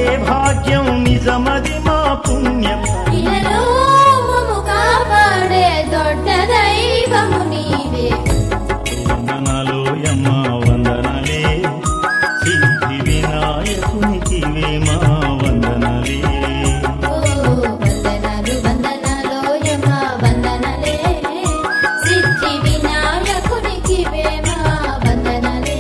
భాగ్యం నిజమది మా పుణ్యం ఇలలో మమ్ము కాపాడే దొడ్డ దైవము నీవే వందనాలు యమ్మ వందనాలే సిద్ధి వినాయకునికి మా వందనాలే ఓ వందనాలు వందనాలు యమ వందనలే సిద్ధి వినాయకునికి వేమ వందనలే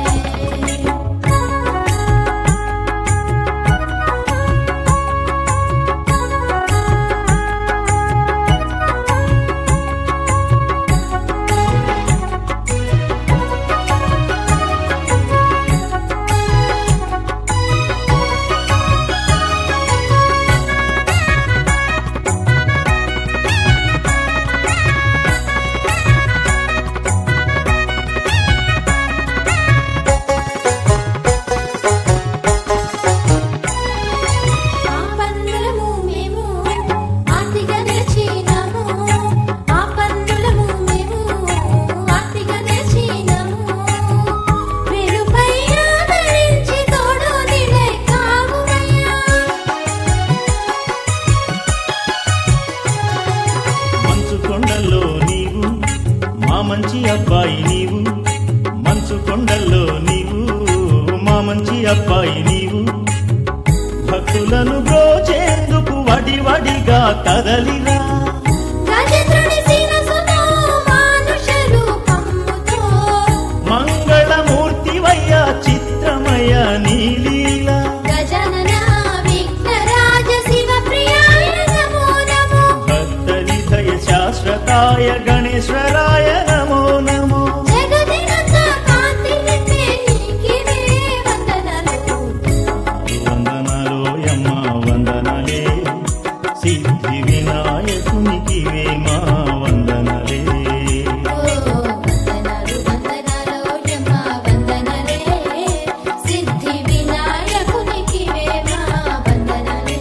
ఆ పన్నులము మేము ఆర్తిగా నేర్చినాము ఆ పన్నులము మేము ఆర్తిగా నేర్చినాము వెలుపై ఆదరించి తోడు నీడై కావుమయ్యా మంచు కొండల్లో నీవు మా మంచి అబ్బాయి నీవు మంచు కొండల్లో నీవు మా మంచి అబ్బాయి నీవు భక్తులను బ్రోచేందుకు వడి వడిగా కదలిరా గజేంద్రుని శిరసుతో మానుష రూపముతో మంగళమూర్తివయ్య చిత్రమయ నీలీల గజనన విఘ్నరాజ శివ ప్రియాయ నమో నమో భక్తనిధయ శాశ్వతాయ గణేశ్వరాయ నమో నమో జగదినంత కాంతి నిండే నీకివే వందనాలు వందనాలు యమ్మ వందనాలే సిద్ధి వినాయకునికి మా వందనాలే ఓ వందనాలు వందనాలు యమ వందనలే సిద్ధి వినాయకునికి వేమ వందనలే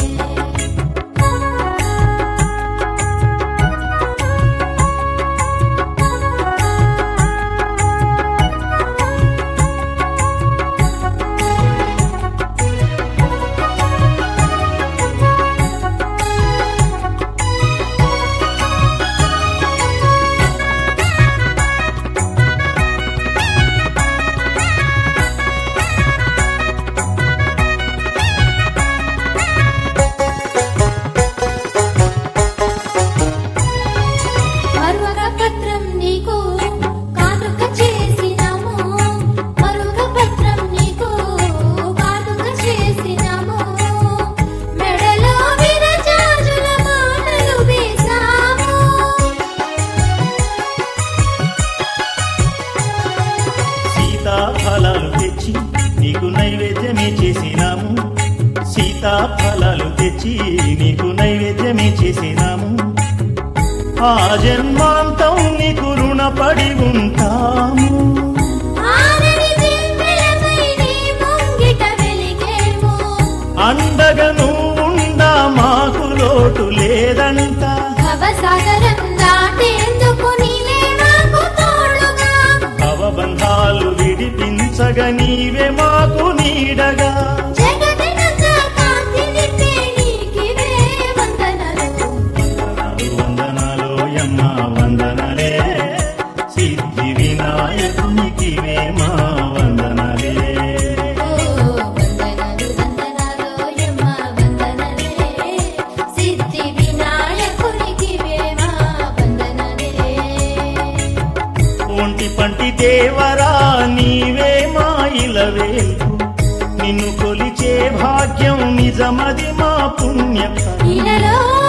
మరువగ పత్రం నీకు కానుక చేసినాము మరువగ పత్రం నీకు కానుక చేసినాము మెడలో విరజాజుల మాటలు వేసాము సీతాఫలాలు తెచ్చి నీకు నైవేద్యమే చేసినాము సీతాఫలాలు తెచ్చి నీకు నైవేద్యమే చేసినాము ఆ జన్మాంతం నీకు రుణపడి ఉంటాము ఆరని దివ్వెలపై నీ ముంగిట వెలిగేము అండగా నువ్వుండా మాకు లోటు లేదంట భవసాగరం దాటేందుకు నీవే మాకు తోడుగా భవబంధాలు విడిపించగా నీవే మాకు నీడగా జగదినంత కాంతి నిండే నీకివే వందనలు వందనాలు యమ్మ వందనలే సిద్ధి వినాయకునికి మా వందనలే ఓ వందనాలు వందనాలు యమ వందనలే సిద్ధి వినాయకునికి వేమ వందనలే ఒంటి పంటి దేవరా నీవే మా ఇలవేల్పు నిన్ను కొలిచే భాగ్యం నిజమది మా పుణ్యం ఇలలో